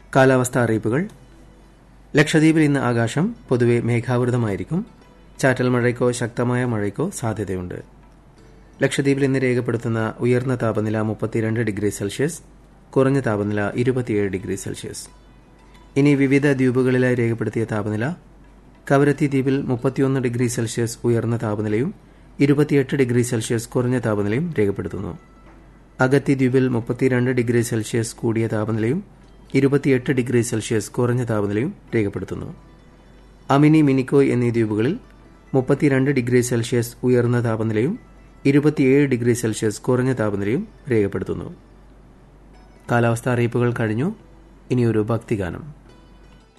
കാലാവസ്ഥാ അറിയിപ്പുകൾ ലക്ഷദ്വീപിൽ ഇന്ന് ആകാശം പൊതുവെ മേഘാവൃതമായിരിക്കും ചാറ്റൽ മഴയ്ക്കോ ശക്തമായ മഴയ്ക്കോ സാധ്യതയുണ്ട് ലക്ഷദ്വീപിൽ ഇന്ന് രേഖപ്പെടുത്തുന്ന ഉയർന്ന താപനില മുപ്പത്തിരണ്ട് ഡിഗ്രി സെൽഷ്യസ് കുറഞ്ഞ താപനില ഇരുപത്തിയേഴ് ഡിഗ്രി സെൽഷ്യസ് ഇനി വിവിധ ദ്വീപുകളിലായി രേഖപ്പെടുത്തിയ താപനില കവരത്തി ദ്വീപിൽ മുപ്പത്തിയൊന്ന് ഡിഗ്രി സെൽഷ്യസ് ഉയർന്ന താപനിലയും ഇരുപത്തിയെട്ട് ഡിഗ്രി സെൽഷ്യസ് കുറഞ്ഞ താപനിലയും രേഖപ്പെടുത്തുന്നു അഗത്തി ദ്വീപിൽ മുപ്പത്തിരണ്ട് ഡിഗ്രി സെൽഷ്യസ് കൂടിയ താപനിലയും ഇരുപത്തിയെട്ട് ഡിഗ്രി സെൽഷ്യസ് കുറഞ്ഞ താപനിലയും രേഖപ്പെടുത്തുന്നു അമിനി മിനിക്കോയ് എന്നീ ദ്വീപുകളിൽ മുപ്പത്തിരണ്ട് ഡിഗ്രി സെൽഷ്യസ് ഉയർന്ന താപനിലയും ഇരുപത്തിയേഴ് ഡിഗ്രി സെൽഷ്യസ് കുറഞ്ഞ താപനിലയും രേഖപ്പെടുത്തുന്നു കാലാവസ്ഥാ അറിയിപ്പുകൾ കഴിഞ്ഞു ഇനിയൊരു ഭക്തിഗാനം